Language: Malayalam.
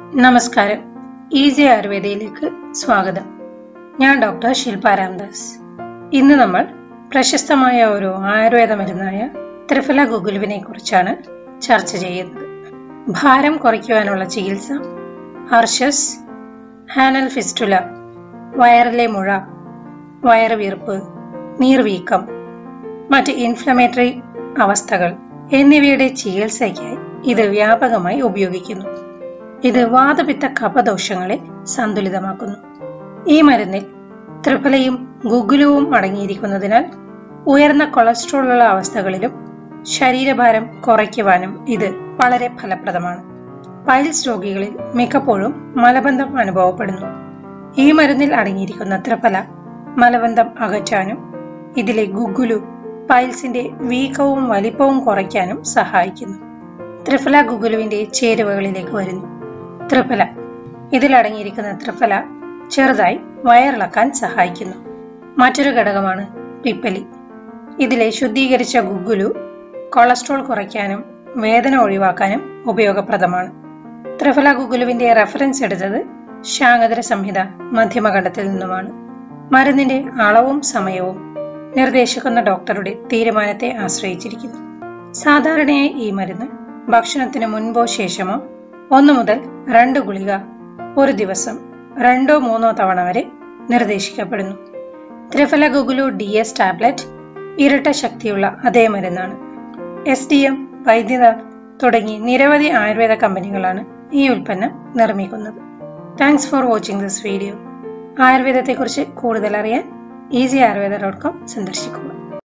നമസ്കാരം ഈസി ആയുർവേദയിലേക്ക് സ്വാഗതം ഞാൻ ഡോക്ടർ ശില്പ രാംദാസ് ഇന്ന് നമ്മൾ പ്രശസ്തമായ ഒരു ആയുർവേദ മരുന്നായ ത്രിഫല ഗുഗുലുവിനെ കുറിച്ചാണ് ചർച്ച ചെയ്യുന്നത് ഭാരം കുറയ്ക്കുവാനുള്ള ചികിത്സ ഹർഷസ് ഹാനൽ ഫിസ്റ്റുല വയറിലെ മുഴ വയറുവീർപ്പ് നീർവീക്കം മറ്റ് ഇൻഫ്ലമേറ്ററി അവസ്ഥകൾ എന്നിവയുടെ ചികിത്സയ്ക്കായി ഇത് വ്യാപകമായി ഉപയോഗിക്കുന്നു ഇത് വാതപിത്ത കഫദോഷങ്ങളെ സന്തുലിതമാക്കുന്നു ഈ മരുന്നിൽ ത്രിഫലയും ഗുഗുലുവും അടങ്ങിയിരിക്കുന്നതിനാൽ ഉയർന്ന കൊളസ്ട്രോൾ ഉള്ള അവസ്ഥകളിലും ശരീരഭാരം കുറയ്ക്കുവാനും ഇത് വളരെ ഫലപ്രദമാണ് പൈൽസ് രോഗികളിൽ മിക്കപ്പോഴും മലബന്ധം അനുഭവപ്പെടുന്നു ഈ മരുന്നിൽ അടങ്ങിയിരിക്കുന്ന ത്രിഫല മലബന്ധം അകറ്റാനും ഇതിലെ ഗുഗുലു പൈൽസിന്റെ വീക്കവും വലിപ്പവും കുറയ്ക്കാനും സഹായിക്കുന്നു ത്രിഫല ഗുഗുലുവിന്റെ ചേരുവകളിലേക്ക് വരുന്നു ത്രിഫല ഇതിലടങ്ങിയിരിക്കുന്ന ത്രിഫല ചെറുതായി വയറിളക്കാൻ സഹായിക്കുന്നു മറ്റൊരു ഘടകമാണ് പിപ്പലി ഇതിലെ ശുദ്ധീകരിച്ച ഗുഗുലു കൊളസ്ട്രോൾ കുറയ്ക്കാനും വേദന ഒഴിവാക്കാനും ഉപയോഗപ്രദമാണ് ത്രിഫല ഗുഗുലുവിന്റെ റെഫറൻസ് എടുത്തത് ശാങ്കതര സംഹിത മധ്യമഖണ്ഡത്തിൽ നിന്നുമാണ് മരുന്നിന്റെ അളവും സമയവും നിർദ്ദേശിക്കുന്ന ഡോക്ടറുടെ തീരുമാനത്തെ ആശ്രയിച്ചിരിക്കുന്നു സാധാരണയായി ഈ മരുന്ന് ഭക്ഷണത്തിന് മുൻപോ ശേഷമോ ഒന്ന് മുതൽ രണ്ട് ഗുളിക ഒരു ദിവസം രണ്ടോ മൂന്നോ തവണ വരെ നിർദ്ദേശിക്കപ്പെടുന്നു Triphala guggulu D S tablet ഇരട്ട ശക്തിയുള്ള അതേ മരുന്നാണ് എസ് ഡി എം വൈദ്യനാഥ് തുടങ്ങി നിരവധി ആയുർവേദ കമ്പനികളാണ് ഈ ഉൽപ്പന്നം നിർമ്മിക്കുന്നത് thanks for watching this video ആയുർവേദത്തെക്കുറിച്ച് കൂടുതൽ അറിയാൻ ഈസി ആയുർവേദ ഡോട്ട് കോം സന്ദർശിക്കുക